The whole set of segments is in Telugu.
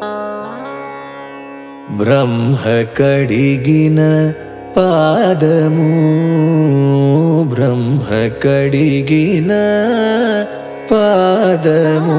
బ్రహ్మ కడిగిన పాదము బ్రహ్మ కడిగిన పాదము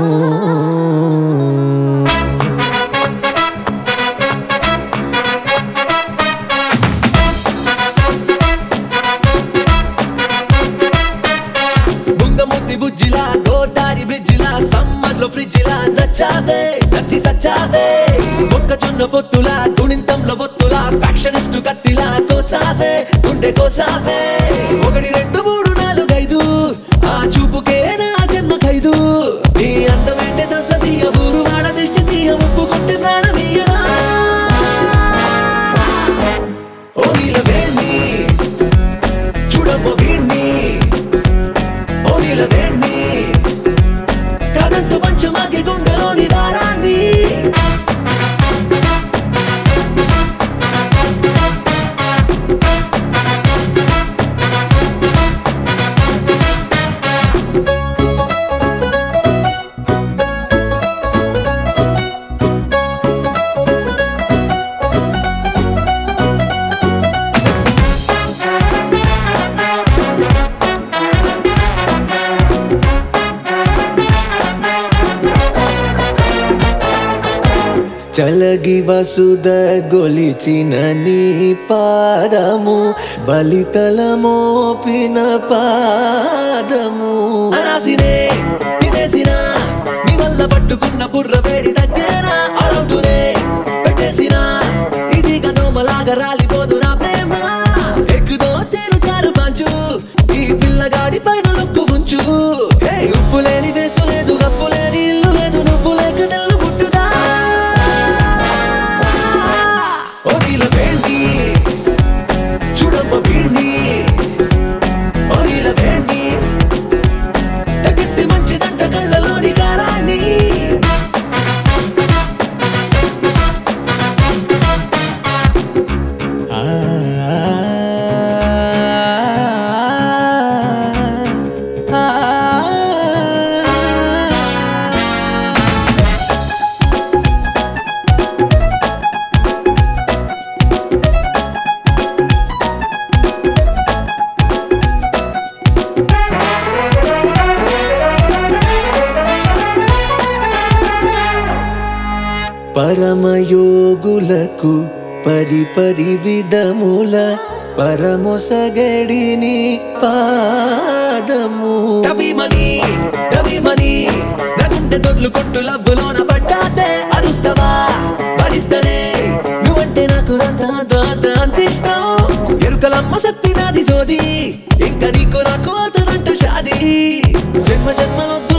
బుంగముద్ది బుజ్జిలా గోదారి బ్రిడ్జిలా సమ్మర్ లో ఫ్రిడ్జిలా నచ్చావే నచ్చి సచ్చావే మొక్కజొన్న పొత్తులా గుణింతంలో బొత్తులా ఫ్యాక్షనిస్ట్ కత్తిలా కోసావే గుండె కోసావే ఒకటి రెండు మూడు నాలుగు ఐదు ఆ చూపుకే నా జన్మ ఖైదు నీ అందమేంటే దశతీయ ఊరు వాడ దిష్టి తీయ ఒప్పుకుంటే ప్రాణమీయనా ఓ నీల వేణి చూడమ్మ వీణ్ణి ఓ నీల వేణ్ణి కదంటు పంచమాకి గుండెలోని భారాన్ని చలగి వసుద గొలిచిన నీ పాదము బలితల మోపిన పాదము అనాసినే తినేసిన నీ వల్ల పట్టుకున్న బుర్ర వేడి దగ్గర అలౌటునే పెట్టేసిన ఈజీగా దోమలాగా రాలిపోదు నా ప్రేమ ఎక్కుదో తేను చారు పంచు ఈ పిల్లగాడి పైన నొక్కు ఉంచు హే, ఉప్పు లేని వేసు లేదు గప్పు లేని ఇల్లు లేదు నువ్వు లేక నెల్లు పుట్టుదా ఓ నీల వేణి చూడమ్మ వీణ్ణి ఓ నీల వేణి తగిస్తే మంచిదంట కళ్ళలోని కారాన్ని పరమయోగులకు పరిపరి విధముల పరమొసగడిని పాదము కవిమణి కవిమణి నగుండె దొడ్లు కొట్టు లబ్బులోన పడ్డాతే అరుస్తవా భరిస్తనే నువ్వంటే నాకు అంత అంత అంత అంత ఇష్టం ఎరుకలమ్మ చెప్పినది సోది ఇంకా నీకు నాకు అతనంట షాది జన్మ జన్మలొద్దు